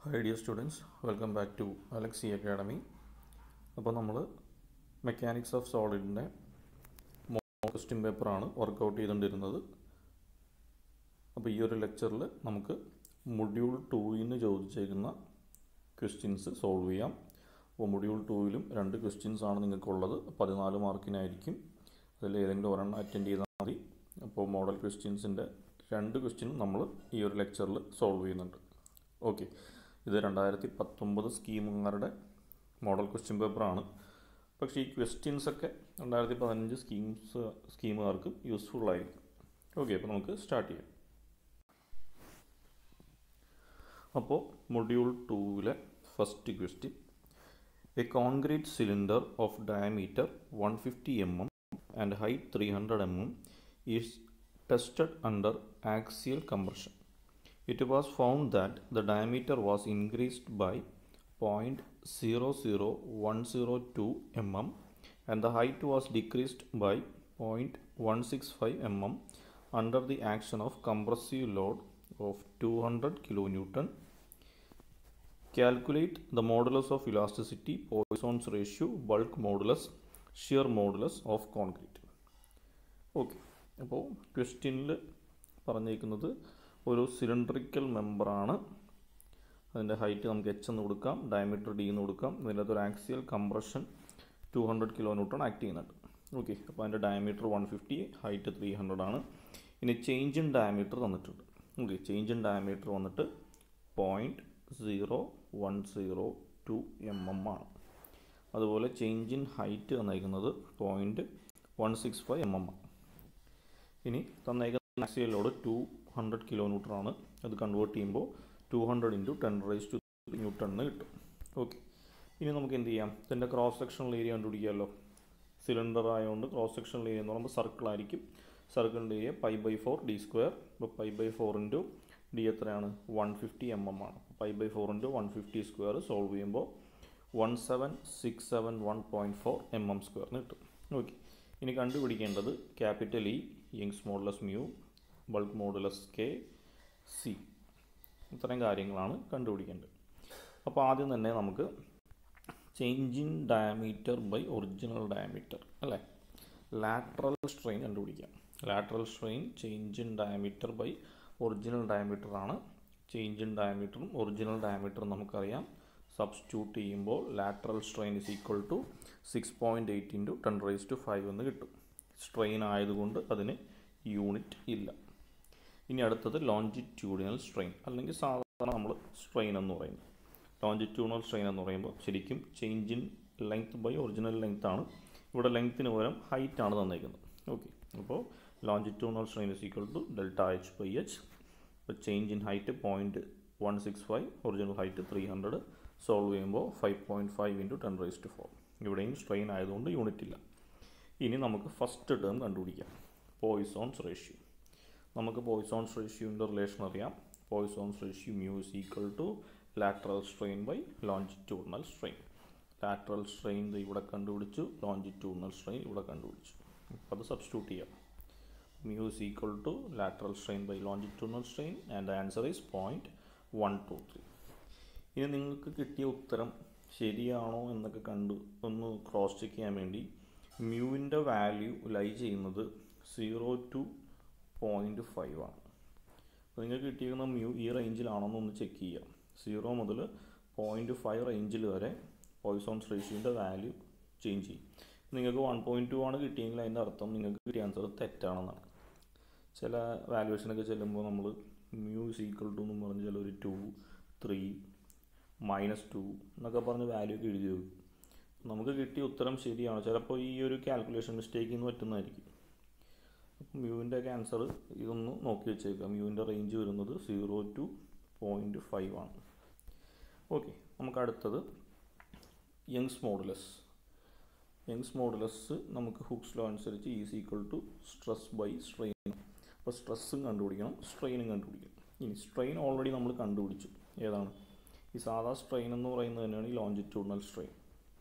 High dear students welcome back to Alexi academy അപ്പോൾ നമ്മൾ mechanics of സോളിഡിൻ്റെ question പേപ്പറാണ് വർക്കൗട്ട് ചെയ്തുകൊണ്ടിരുന്നത് അപ്പോൾ ഈ ഒരു ലെക്ചറിൽ നമുക്ക് മൊഡ്യൂൾ ടൂവിന് ചോദിച്ചേക്കുന്ന ക്വസ്റ്റ്യൻസ് സോൾവ് ചെയ്യാം അപ്പോൾ മൊഡ്യൂൾ ടൂവിലും രണ്ട് ക്വസ്റ്റ്യൻസ് ആണ് നിങ്ങൾക്കുള്ളത് പതിനാല് മാർക്കിനായിരിക്കും അതിൽ ഏതെങ്കിലും ഒരെണ്ണം അറ്റൻഡ് ചെയ്താൽ മതി അപ്പോൾ മോഡൽ ക്വസ്റ്റ്യൻസിൻ്റെ രണ്ട് ക്വസ്റ്റ്യനും നമ്മൾ ഈ ഒരു ലെക്ചറിൽ സോൾവ് ചെയ്യുന്നുണ്ട് ഓക്കെ ഇത് രണ്ടായിരത്തി പത്തൊമ്പത് സ്കീമുകാരുടെ മോഡൽ ക്വസ്റ്റ്യൻ പേപ്പറാണ് പക്ഷേ ഈ ക്വസ്റ്റ്യൻസ് ഒക്കെ രണ്ടായിരത്തി പതിനഞ്ച് സ്കീംസ് സ്കീമുകാർക്ക് യൂസ്ഫുൾ ആയിരിക്കും ഓക്കെ അപ്പോൾ നമുക്ക് സ്റ്റാർട്ട് ചെയ്യാം അപ്പോൾ മൊഡ്യൂൾ ടൂവിലെ first question a concrete cylinder of diameter one fifty M M and height three hundred M M is tested under axial compression it was found that the diameter was increased by 0.00102 mm and the height was decreased by 0.165 mm under the action of compressive load of 200 kilonewton. Calculate the modulus of elasticity, Poisson's ratio, bulk modulus, shear modulus of concrete. Okay അപ്പോൾ ക്വസ്റ്റ്യനിൽ പറഞ്ഞേക്കുന്നത് ഒരു cylindrical മെമ്പറാണ് അതിൻ്റെ height നമുക്ക് H എന്ന് കൊടുക്കാം diameter D എന്ന് കൊടുക്കാം ഇതിൻ്റെ ഒരു axial compression two hundred kilo newton act ചെയ്യുന്നുണ്ട് ഓക്കെ അപ്പോൾ അതിൻ്റെ diameter one fifty height three hundred ആണ് ഇനി ചേഞ്ച് ഇൻ ഡയമീറ്റർ തന്നിട്ടുണ്ട് ഓക്കെ ചേഞ്ച് ഇൻ ഡയമീറ്റർ വന്നിട്ട് point zero one zero two M M ആണ് അതുപോലെ ചേഞ്ച് ഇൻ ഹൈറ്റ് തന്നേക്കുന്നത് point one six five M M ആണ് ഇനി തന്നേക്കുന്ന axial load two hundred kilo newton ആണ് അത് കൺവേർട്ട് ചെയ്യുമ്പോൾ two hundred into ten raise two newton എന്ന് കിട്ടും ഓക്കെ ഇനി നമുക്ക് എന്ത് ചെയ്യാം ഇതിൻ്റെ ക്രോസ് സെക്ഷണൽ ഏരിയ കണ്ടുപിടിക്കാമല്ലോ സിലിണ്ടർ ആയതുകൊണ്ട് ക്രോസ് സെക്ഷണൽ ഏരിയ എന്ന് പറയുമ്പോൾ സർക്കിൾ ആയിരിക്കും സർക്കിളിൻ്റെ area pi by four D square ഇപ്പോൾ pi by four into D എത്രയാണ് വൺ ഫിഫ്റ്റി എം എം ആണ് pi by four into one fifty square solve ചെയ്യുമ്പോൾ one seven six seven one point four M M സ്ക്വയറിന് കിട്ടും okay ഇനി കണ്ടുപിടിക്കേണ്ടത് capital E Young's modulus mu bulk modulus K C ഇത്രയും കാര്യങ്ങളാണ് കണ്ടുപിടിക്കേണ്ടത് അപ്പോൾ ആദ്യം തന്നെ നമുക്ക് change in diameter by original diameter അല്ലേ ലാറ്ററൽ സ്ട്രെയിൻ കണ്ടുപിടിക്കാം lateral strain change in diameter by original diameter ആണ് ചേഞ്ച് ഇൻ ഡയമീറ്ററും ഒറിജിനൽ ഡയമീറ്ററും നമുക്കറിയാം സബ്സ്റ്റിറ്റ്യൂട്ട് ചെയ്യുമ്പോൾ lateral strain is equal to six point eight into ten raise to five എന്ന് കിട്ടും strain ആയതുകൊണ്ട് അതിന് യൂണിറ്റ് ഇല്ല ഇനി അടുത്തത് ലോഞ്ചിറ്റ്യൂഡിനൽ സ്ട്രെയിൻ അല്ലെങ്കിൽ സാധാരണ നമ്മൾ സ്ട്രെയിൻ എന്ന് പറയുന്നത് ലോഞ്ചിറ്റ്യൂഡിനൽ സ്ട്രെയിൻ എന്ന് പറയുമ്പോൾ ശരിക്കും change in length by original length ആണ് ഇവിടെ ലെങ്ത്തിന് പകരം ഹൈറ്റ് ആണ് തന്നേക്കുന്നത് ഓക്കെ അപ്പോൾ longitudinal strain is equal to delta H by H ഇപ്പോൾ change in height point one six five original height three hundred solve ചെയ്യുമ്പോൾ five point five into ten raise to four ഇവിടെയും strain ആയതുകൊണ്ട് unit ഇല്ല ഇനി നമുക്ക് first term കണ്ടുപിടിക്കാം Poisson's ratio നമുക്ക് Poisson's റേഷ്യോൻ്റെ റിലേഷൻ അറിയാം Poisson's ratio mu is equal to lateral strain by longitudinal strain lateral strain ഇവിടെ കണ്ടുപിടിച്ചു ലോഞ്ചിറ്റ്യൂഡിനൽ സ്ട്രെയിൻ ഇവിടെ കണ്ടുപിടിച്ചു അപ്പോൾ അത് സബ്സ്റ്റിറ്റ്യൂട്ട് ചെയ്യാം mu is equal to lateral strain by longitudinal strain and answer is point one two three ഇനി നിങ്ങൾക്ക് കിട്ടിയ ഉത്തരം ശരിയാണോ എന്നൊക്കെ കണ്ടു ഒന്ന് ക്രോസ് ചെക്ക് ചെയ്യാൻ വേണ്ടി മ്യൂവിൻ്റെ വാല്യൂ ലൈ ചെയ്യുന്നത് സീറോ ടു പോയിൻറ്റ് ഫൈവ് ആണ് അപ്പോൾ നിങ്ങൾക്ക് കിട്ടിയിരിക്കുന്ന മ്യൂ ഈ റേഞ്ചിലാണോന്ന് ഒന്ന് ചെക്ക് ചെയ്യാം സീറോ മുതൽ പോയിൻറ്റ് ഫൈവ് റേഞ്ചിൽ വരെ പോയിസോൺസ് റേഷ്യോൻ്റെ വാല്യൂ ചേഞ്ച് ചെയ്യും നിങ്ങൾക്ക് വൺ പോയിൻറ്റ് ടു ആണ് കിട്ടിയെങ്കിൽ അതിൻ്റെ അർത്ഥം നിങ്ങൾക്ക് കിട്ടിയ ആൻസർ തെറ്റാണെന്നാണ് ചില വാല്യുവേഷനൊക്കെ ചെല്ലുമ്പോൾ നമ്മൾ മ്യൂ ഇസ് ഈക്വൽ ടു എന്ന് പറഞ്ഞ് ചില ഒരു ടു ത്രീ മൈനസ് ടു എന്നൊക്കെ പറഞ്ഞ് വാല്യൂ ഒക്കെ എഴുതി വെക്കും നമുക്ക് കിട്ടിയ ഉത്തരം ശരിയാണ് ചിലപ്പോൾ ഈ ഒരു കാൽക്കുലേഷൻ മിസ്റ്റേക്കിൽ നിന്ന് പറ്റുന്നതായിരിക്കും അപ്പം മ്യൂവിൻ്റെ ഒക്കെ ആൻസർ ഇതൊന്ന് നോക്കി വെച്ചേക്കാം മ്യൂവിൻ്റെ റേഞ്ച് വരുന്നത് സീറോ ടു പോയിൻറ്റ് ഫൈവ് ആണ് ഓക്കെ നമുക്ക് അടുത്തത് യങ്സ് മോഡുലസ് യങ്സ് മോഡുലസ് നമുക്ക് ഹുക്സ് ലോ അനുസരിച്ച് is equal to stress by strain അപ്പോൾ സ്ട്രെസ്സും കണ്ടുപിടിക്കണം സ്ട്രെയിനും കണ്ടുപിടിക്കണം ഇനി സ്ട്രെയിൻ ഓൾറെഡി നമ്മൾ കണ്ടുപിടിച്ചു ഏതാണ് ഈ സാധാ സ്ട്രെയിൻ എന്ന് പറയുന്നത് തന്നെയാണ് ഈ ലോഞ്ചിറ്റ്യൂഡിനൽ സ്ട്രെയിൻ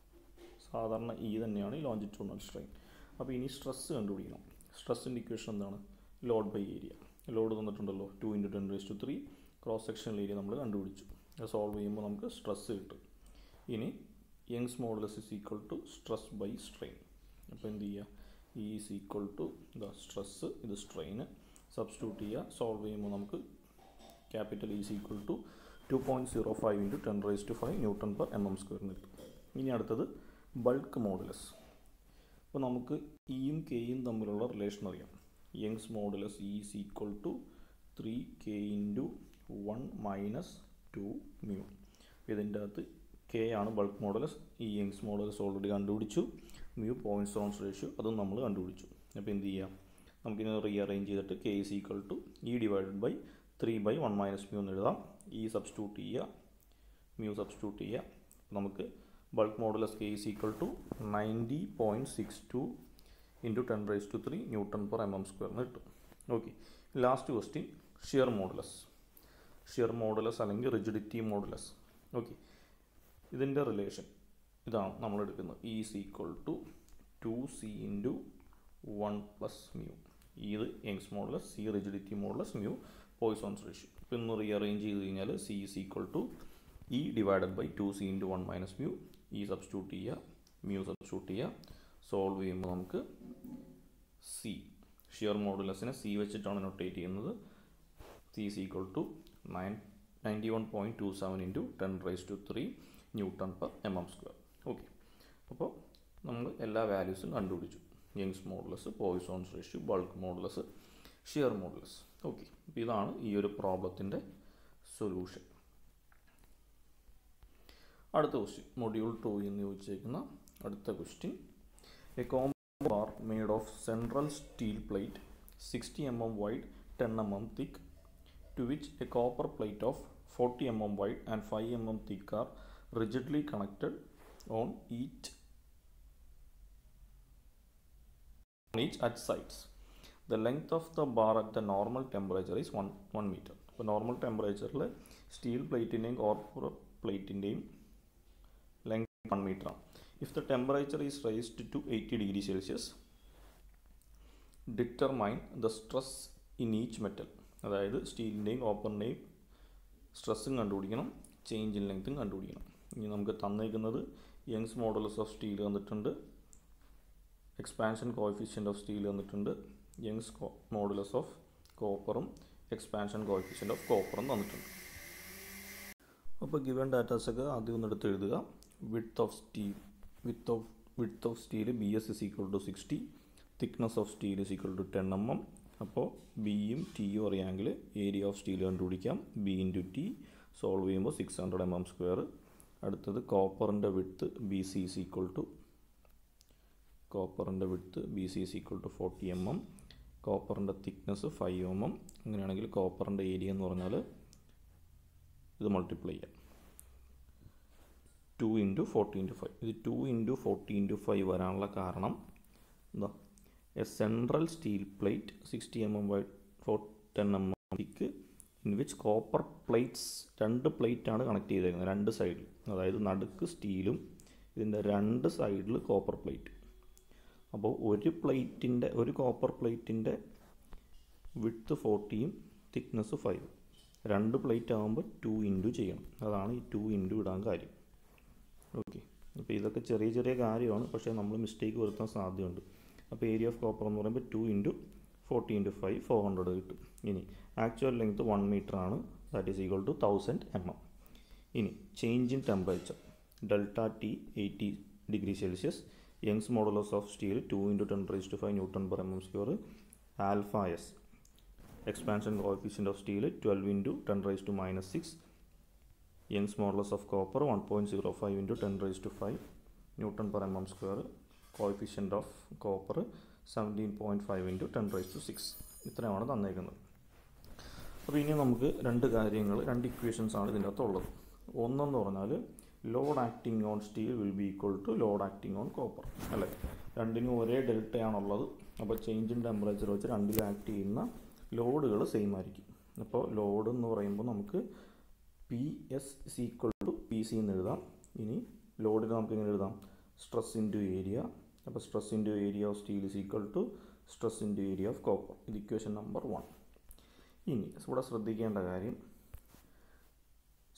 സാധാരണ ഇ തന്നെയാണ് ഈ ലോഞ്ചിറ്റ്യൂഡിനൽ സ്ട്രെയിൻ അപ്പോൾ ഇനി സ്ട്രെസ് കണ്ടുപിടിക്കണം സ്ട്രെസ്സിൻ്റെ ഇക്വേഷൻ എന്താണ് ലോഡ് ബൈ ഏരിയ ലോഡ് തന്നിട്ടുണ്ടല്ലോ two into ten raise to three cross sectional area നമ്മൾ കണ്ടുപിടിച്ചു സോൾവ് ചെയ്യുമ്പോൾ നമുക്ക് സ്ട്രെസ് കിട്ടും ഇനി Young's modulus is equal to stress by strain അപ്പോൾ എന്ത് ചെയ്യുക ഇ ഈസ് ഈക്വൽ ടു ഇതാ സ്ട്രെസ് ഇത് സ്ട്രെയിന് സബ്സ്റ്റിറ്റ്യൂട്ട് ചെയ്യുക സോൾവ് ചെയ്യുമ്പോൾ നമുക്ക് capital is equal to two point zero five into ten raise to five newton per M M സ്ക്വയറിന് കിട്ടും ഇനി അടുത്തത് ബൾക്ക് മോഡുലസ് അപ്പോൾ നമുക്ക് ഇയും കെയും തമ്മിലുള്ള റിലേഷൻ അറിയാം Young's modulus E is equal to three K into one minus two mu ഇതിൻ്റെ അകത്ത് കെ ആണ് ബൾക്ക് മോഡലസ് ഈ യങ്സ് മോഡലസ് ഓൾറെഡി കണ്ടുപിടിച്ചു മ്യൂ പോയിൻറ്റ് സോൺസ് റേഷ്യോ അതും നമ്മൾ കണ്ടുപിടിച്ചു അപ്പോൾ എന്ത് ചെയ്യാം നമുക്കിനി റീഅറേഞ്ച് ചെയ്തിട്ട് K is equal to E divided by three by one minus mu എന്ന് എഴുതാം ഇ സബ്സ്റ്റിറ്റ്യൂട്ട് ചെയ്യുക മ്യൂ സബ്സ്റ്റിറ്റ്യൂട്ട് ചെയ്യുക നമുക്ക് bulk modulus K is equal to ninety point six two into ten raise to three newton per M M സ്ക്വയറിന് കിട്ടും okay last question shear modulus shear modulus അല്ലെങ്കിൽ rigidity modulus okay ഇതിൻ്റെ relation ഇതാണ് നമ്മൾ എടുക്കുന്നത് E is equal to two C into one plus mu ഇത് Young's modulus C rigidity modulus mu Poisson's ratio ഇപ്പോൾ ഇന്ന് റീഅറേഞ്ച് ചെയ്ത് കഴിഞ്ഞാൽ C is equal to E divided by two C into one minus mu E substitute ചെയ്യുക mu substitute ചെയ്യുക solve ചെയ്യുമ്പോൾ നമുക്ക് C shear മോഡുലസിനെ സി വെച്ചിട്ടാണ് നൊട്ടേറ്റ് ചെയ്യുന്നത് C is equal to nine ninety one point two seven into ten raise to three newton per M M square okay അപ്പോൾ നമ്മൾ എല്ലാ വാല്യൂസും കണ്ടുപിടിച്ചു Young's modulus Poisson's ratio bulk modulus shear modulus okay അപ്പോൾ ഇതാണ് ഈ ഒരു പ്രോബ്ലത്തിൻ്റെ സൊല്യൂഷൻ അടുത്ത ക്വസ്റ്റ്യൻ മൊഡ്യൂൾ ടു എന്ന് ചോദിച്ചേക്കുന്ന അടുത്ത question A compound bar made of central steel plate sixty M M wide ten M M thick to which a copper plate of 40 mm wide and 5 mm thick are rigidly connected on each on each at sides. The length of the bar at the normal temperature is 1, 1 meter. അപ്പോൾ normal ടെമ്പറേച്ചറിൽ steel പ്ലേറ്റിൻ്റെയും കോർപ്പർ പ്ലേറ്റിൻ്റെയും length one metre ആണ് if the temperature is raised to eighty degree Celsius determine the stress in each metal അതായത് സ്റ്റീലിൻ്റെയും കോപ്പറിൻ്റെയും സ്ട്രെസ്സും കണ്ടുപിടിക്കണം ചേഞ്ച് ഇൻ ലെങ്ത്തും കണ്ടുപിടിക്കണം ഇനി നമുക്ക് തന്നേക്കുന്നത് യങ്സ് മോഡൽസ് ഓഫ് സ്റ്റീൽ തന്നിട്ടുണ്ട് എക്സ്പാൻഷൻ കോഫിഷ്യൻ്റ് ഓഫ് സ്റ്റീൽ തന്നിട്ടുണ്ട് യങ്സ് മോഡുലസ് ഓഫ് കോപ്പറും എക്സ്പാൻഷൻ കോഫിഷ്യൻ്റ് ഓഫ് കോപ്പറും തന്നിട്ടുണ്ട് അപ്പോൾ ഗിവൺ ഡാറ്റാസൊക്കെ ആദ്യം ഒന്ന് എടുത്ത് എഴുതുക width of steel width of width of steel B S is equal to sixty thickness of steel is equal to ten M M അപ്പോൾ ബിയും ടിയും അറിയാമെങ്കിൽ ഏരിയ ഓഫ് സ്റ്റീൽ കണ്ടുപിടിക്കാം ബി ഇൻറ്റു ടി സോൾവ് ചെയ്യുമ്പോൾ six hundred M M square അടുത്തത് കോപ്പറിൻ്റെ width B C is equal to കോപ്പറിൻ്റെ width B C is equal to forty M M കോപ്പറിൻ്റെ തിക്നെസ് ഫൈവ് എം എം അങ്ങനെയാണെങ്കിൽ കോപ്പറിൻ്റെ area എന്ന് പറഞ്ഞാൽ ഇത് മൾട്ടിപ്ലൈ ചെയ്യാം two into forty into five ഇത് two into forty into five വരാനുള്ള കാരണം എന്താ A central steel plate sixty M M wide for ten M M thick in which copper plates രണ്ട് പ്ലേറ്റാണ് കണക്ട് ചെയ്തേക്കുന്നത് രണ്ട് സൈഡിൽ അതായത് നടുക്ക് സ്റ്റീലും ഇതിൻ്റെ രണ്ട് സൈഡിൽ കോപ്പർ പ്ലേറ്റ് അപ്പോൾ ഒരു പ്ലേറ്റിൻ്റെ ഒരു കോപ്പർ പ്ലേറ്റിൻ്റെ വിട്ത്ത് ഫോർട്ടിയും തിക്നെസ് ഫൈവ് രണ്ട് പ്ലേറ്റ് ആകുമ്പോൾ ടു ഇൻറ്റു ചെയ്യണം അതാണ് ഈ ടു ഇൻറ്റു ഇടാൻ കാര്യം ഓക്കെ അപ്പോൾ ഇതൊക്കെ ചെറിയ ചെറിയ കാര്യമാണ് പക്ഷേ നമ്മൾ മിസ്റ്റേക്ക് വരുത്താൻ സാധ്യതയുണ്ട് അപ്പോൾ ഏരിയ ഓഫ് കോപ്പർ എന്ന് പറയുമ്പോൾ two into forty into five four hundred കിട്ടും ഇനി ആക്ച്വൽ ലെങ്ത് വൺ മീറ്റർ ആണ് that is equal to thousand M M ഇനി change in temperature delta T eighty degree Celsius Young's modulus of steel two into ten raise to five newton per M M square alpha S expansion coefficient of steel twelve into ten raise to minus six Young's modulus of copper one point zero five into ten raise to five newton per M M square coefficient of copper seventeen point five into ten raise to six ഇത്രയുമാണ് തന്നേക്കുന്നത് അപ്പോൾ ഇനി നമുക്ക് രണ്ട് കാര്യങ്ങൾ രണ്ട് equations ആണ് ഇതിൻ്റെ അകത്തുള്ളത് ഒന്നെന്ന് പറഞ്ഞാൽ load acting on steel will be equal to load acting on copper അല്ലേ രണ്ടിനും ഒരേ ഡെൽറ്റയാണുള്ളത് അപ്പോൾ ചേഞ്ച് ഇൻ ടെമ്പറേച്ചർ വെച്ച് രണ്ടിൽ ആക്ട് ചെയ്യുന്ന ലോഡുകൾ സെയിം ആയിരിക്കും അപ്പോൾ ലോഡ് എന്ന് പറയുമ്പോൾ നമുക്ക് P S is equal to P C എന്ന് എഴുതാം ഇനി ലോഡിൽ നമുക്ക് എങ്ങനെ എഴുതാം സ്ട്രെസ് ഇൻറ്റു ഏരിയ അപ്പോൾ stress into area of steel is equal to stress into area of copper ഇത് ഇക്വേഷൻ നമ്പർ വൺ ഇനി ഇവിടെ ശ്രദ്ധിക്കേണ്ട കാര്യം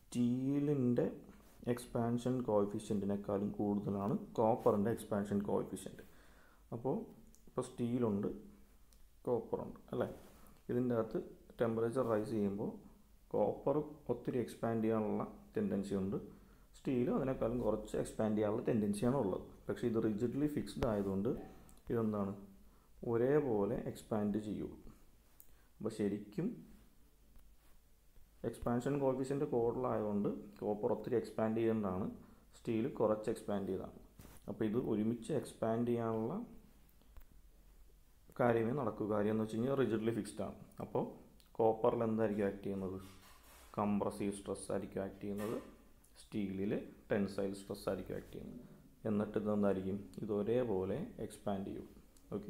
സ്റ്റീലിൻ്റെ എക്സ്പാൻഷൻ കോഎഫിഷ്യൻറ്റിനേക്കാളും കൂടുതലാണ് കോപ്പറിൻ്റെ എക്സ്പാൻഷൻ കോഎഫിഷ്യൻറ്റ് അപ്പോൾ ഇപ്പോൾ സ്റ്റീലുണ്ട് കോപ്പറുണ്ട് അല്ലേ ഇതിൻ്റെ അകത്ത് ടെമ്പറേച്ചർ റൈസ് ചെയ്യുമ്പോൾ കോപ്പർ ഒത്തിരി എക്സ്പാൻഡ് ചെയ്യാനുള്ള ടെൻഡൻസി ഉണ്ട് സ്റ്റീൽ അതിനേക്കാളും കുറച്ച് എക്സ്പാൻഡ് ചെയ്യാനുള്ള ടെൻഡൻസിയാണ് ഉള്ളത് പക്ഷേ ഇത് റിജിഡ്ലി ഫിക്സ്ഡ് ആയതുകൊണ്ട് ഇതെന്താണ് ഒരേപോലെ എക്സ്പാൻഡ് ചെയ്യുള്ളൂ അപ്പോൾ ശരിക്കും എക്സ്പാൻഷൻ കോഫിഷ്യൻ്റ് കൂടുതലായതുകൊണ്ട് കോപ്പർ ഒത്തിരി എക്സ്പാൻഡ് ചെയ്യേണ്ടതാണ് സ്റ്റീൽ കുറച്ച് എക്സ്പാൻഡ് ചെയ്തതാണ് അപ്പോൾ ഇത് ഒരുമിച്ച് എക്സ്പാൻഡ് ചെയ്യാനുള്ള കാര്യമേ നടക്കൂ കാര്യം എന്ന് വെച്ച് കഴിഞ്ഞാൽ റിജിഡ്ലി ഫിക്സ്ഡ് ആണ് അപ്പോൾ കോപ്പറിൽ എന്തായിരിക്കും ആക്ട് ചെയ്യുന്നത് കംപ്രസീവ് സ്ട്രെസ് ആയിരിക്കും ആക്ട് ചെയ്യുന്നത് സ്റ്റീലിൽ ടെൻസൈൽ സ്ട്രെസ് ആയിരിക്കും ആക്ട് ചെയ്യുന്നത് എന്നിട്ട് ഇത് എന്തായിരിക്കും ഇത് ഒരേപോലെ എക്സ്പാൻഡ് ചെയ്യും ഓക്കെ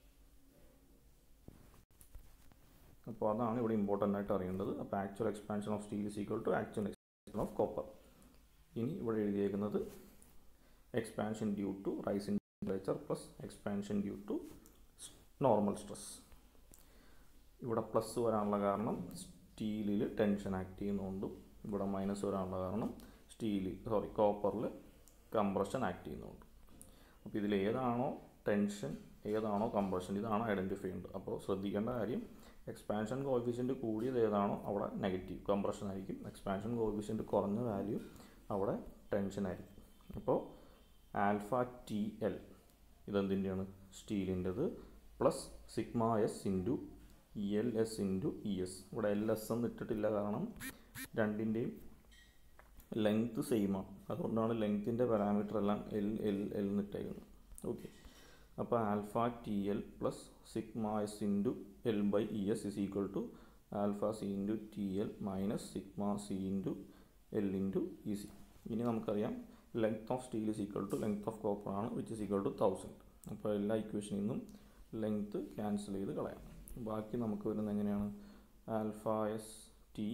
അപ്പോൾ അതാണ് ഇവിടെ ഇമ്പോർട്ടൻ്റ് ആയിട്ട് അറിയേണ്ടത് അപ്പോൾ actual expansion of steel is equal to actual expansion of copper ഇനി ഇവിടെ എഴുതിയേക്കുന്നത് expansion due to rise in temperature plus expansion due to normal stress ഇവിടെ പ്ലസ് വരാനുള്ള കാരണം സ്റ്റീലിൽ ടെൻഷൻ ആക്ട് ചെയ്യുന്നതുകൊണ്ടും ഇവിടെ മൈനസ് വരാനുള്ള കാരണം സ്റ്റീൽ സോറി കോപ്പറിൽ കംപ്രഷൻ ആക്ട് ചെയ്യുന്നതുകൊണ്ട് അപ്പോൾ ഇതിൽ ഏതാണോ ടെൻഷൻ ഏതാണോ കംപ്രഷൻ ഇതാണ് ഐഡൻറ്റിഫൈ ചെയ്യേണ്ടത് അപ്പോൾ ശ്രദ്ധിക്കേണ്ട കാര്യം എക്സ്പാൻഷൻ കോഫിഷ്യൻ്റ് കൂടിയത് ഏതാണോ അവിടെ നെഗറ്റീവ് കംപ്രഷൻ ആയിരിക്കും എക്സ്പാൻഷൻ കോഫിഷ്യൻ്റ് കുറഞ്ഞ വാല്യൂ അവിടെ ടെൻഷൻ ആയിരിക്കും അപ്പോൾ ആൽഫ ടി എൽ ഇതെന്തിൻ്റെയാണ് സ്റ്റീലിൻ്റെത് plus sigma S into E L S into E S ഇവിടെ എൽ എസ് എന്ന് ഇട്ടിട്ടില്ല കാരണം രണ്ടിൻ്റെയും ലെങ്ത്ത് സെയിമാണ് അതുകൊണ്ടാണ് ലെങ്ത്തിൻ്റെ പാരാമീറ്റർ എല്ലാം എൽ എൽ എൽ എന്നിട്ടേക്കുന്നത് ഓക്കെ അപ്പോൾ alpha T L plus sigma S into L by E S is equal to alpha C into T L minus sigma C into L into E C ഇനി നമുക്കറിയാം length of steel is equal to length of copper ആണ് which is equal to thousand അപ്പോൾ എല്ലാ ഇക്വേഷനിൽ നിന്നും length cancel ചെയ്ത് കളയാം ബാക്കി നമുക്ക് വരുന്നത് എങ്ങനെയാണ് alpha S T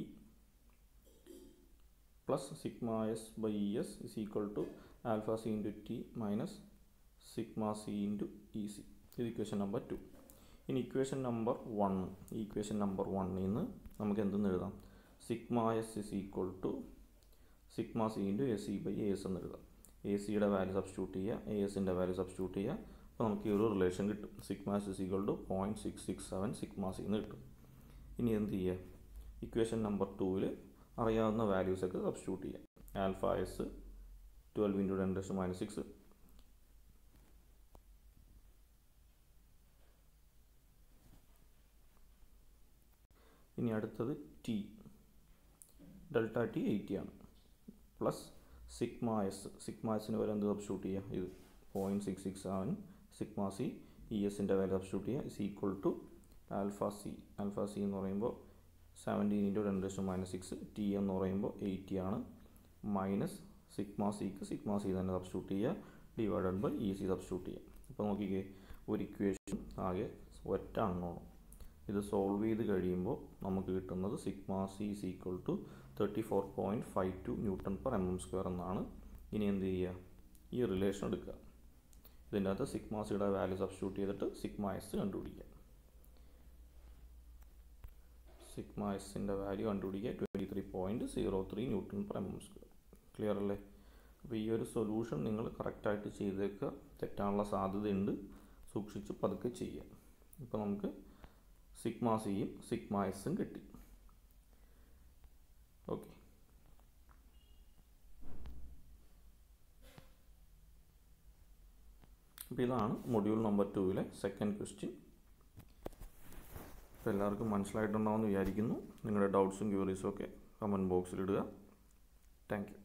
plus sigma S by E S is equal to alpha C into T minus sigma C into E C ഇത് ഇക്വേഷൻ നമ്പർ ടു ഇനി ഇക്വേഷൻ നമ്പർ വൺ ഈ ഇക്വേഷൻ നമ്പർ വണ്ണിൽ നിന്ന് നമുക്ക് എന്തെന്ന് എഴുതാം sigma S is equal to sigma C into A C by A S എന്ന് എഴുതാം എ സിയുടെ വാല്യൂ സബ്സ്റ്റിറ്റ്യൂട്ട് ചെയ്യുക എ എസിൻ്റെ വാല്യൂ സബ്സ്റ്റിറ്റ്യൂട്ട് ചെയ്യുക അപ്പോൾ നമുക്ക് ഈ ഒരു റിലേഷൻ കിട്ടും sigma S is equal to point six six seven sigma C എന്ന് കിട്ടും ഇനി എന്ത് ചെയ്യുക ഇക്വേഷൻ നമ്പർ ടൂവിൽ അറിയാവുന്ന വാല്യൂസൊക്കെ സബ്സ്റ്റിറ്റ്യൂട്ട് ചെയ്യുക alpha S twelve into ten ഡെസ് മൈനസ് സിക്സ് ഇനി അടുത്തത് ടി ഡെൽറ്റ ടി എയ്റ്റി ആണ് പ്ലസ് സിഗ്മ എസ് സിഗ്മ എസിന് വരെ എന്ത് സബ്സ്റ്റിറ്റ്യൂട്ട് ചെയ്യുക ഇത് point six six seven sigma C E എസിൻ്റെ വാല്യൂ സബ്സ്റ്റിറ്റ്യൂട്ട് ചെയ്യുക is equal to alpha C alpha C എന്ന് പറയുമ്പോൾ സെവൻറ്റീൻ ഇൻറ്റു രണ്ട് ലക്ഷം മൈനസ് സിക്സ് ടി എന്ന് പറയുമ്പോൾ എയ്റ്റി ആണ് മൈനസ് സിഗ്മ സിക്ക് സിഗ്മ സി തന്നെ സബ്സ്റ്റിറ്റ്യൂട്ട് ചെയ്യുക divided by E C substitute ചെയ്യുക അപ്പോൾ നോക്കിക്കേ ഒരു ഇക്വേഷൻ ആകെ ഒറ്റ അണ്ണോണം ഇത് സോൾവ് ചെയ്ത് കഴിയുമ്പോൾ നമുക്ക് കിട്ടുന്നത് sigma C is equal to thirty four point five two newton per M M square എന്നാണ് ഇനി എന്ത് ചെയ്യുക ഈ റിലേഷൻ എടുക്കുക ഇതിൻ്റെ അകത്ത് സിഗ്മ സിയുടെ വാല്യൂ സബ്സ്റ്റിറ്റ്യൂട്ട് ചെയ്തിട്ട് സിഗ്മ എസ് കണ്ടുപിടിക്കുക സിഗ്മ എസിൻ്റെ വാല്യൂ കണ്ടുപിടിക്കുക twenty three point zero three newton per M M square clear അല്ലേ അപ്പോൾ ഈ ഒരു സൊല്യൂഷൻ നിങ്ങൾ കറക്റ്റായിട്ട് ചെയ്തേക്കുക തെറ്റാനുള്ള സാധ്യതയുണ്ട് സൂക്ഷിച്ച് പതുക്കെ ചെയ്യുക ഇപ്പോൾ നമുക്ക് സിഗ്മ സിയും സിഗ്മ എസും കിട്ടി ഓക്കെ അപ്പോൾ ഇതാണ് മൊഡ്യൂൾ നമ്പർ ടുവിലെ സെക്കൻഡ് ക്വസ്റ്റ്യൻ അപ്പോൾ എല്ലാവർക്കും മനസ്സിലായിട്ടുണ്ടാവുമെന്ന് വിചാരിക്കുന്നു നിങ്ങളുടെ ഡൗട്ട്സും ക്യൂറീസും ഒക്കെ കമൻറ്റ് ബോക്സിലിടുക താങ്ക് യു